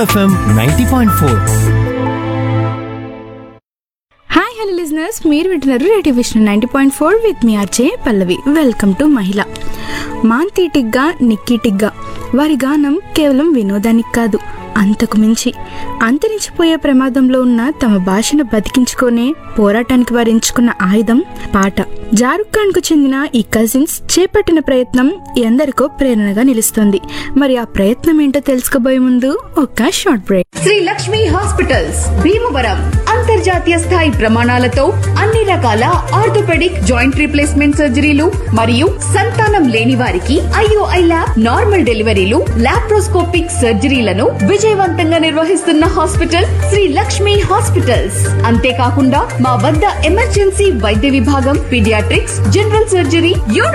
FM ninety point four hi hello listeners మీరు వింటున్నారు radio Vishnu ninety point four with మీ RJ Pallavi welcome to మహిళ మాంతి టిగ్గా నిక్కీ టిగ్గా వారి గానం కేవలం వినోదానికి కాదు అంతకు మించి అంతరించిపోయే ప్రమాదంలో ఉన్న తమ భాషను బతికించుకునే పోరాటానికి వారు ఎంచుకున్న ఆయుధం పాట జారుఖ్ ఖాన్ కు చెందిన ఈ కజిన్స్ చేపట్టిన ప్రయత్నం ఎందరికో ప్రేరణగా నిలుస్తుంది మరి ఆ ప్రయత్నం ఏంటో తెలుసుకోబోయే ముందు ఒక్క short break Sri Lakshmi hospitals Bhimavaram అంతర్జాతీయ స్థాయి ప్రమాణాలతో అన్ని రకాల ఆర్థోపెడిక్ జాయింట్ రీప్లేస్మెంట్ సర్జరీలు మరియు సంతానం లేని వారికి ఐఓఐ ల్యాబ్ నార్మల్ డెలివరీలు లాప్రోస్కోపిక్ సర్జరీలను విజయవంతంగా నిర్వహిస్తున్న హాస్పిటల్ శ్రీ లక్ష్మి హాస్పిటల్స్ అంతేకాకుండా మా వద్ద ఎమర్జెన్సీ వైద్య విభాగం పీడియాట్రిక్స్ జనరల్ సర్జరీ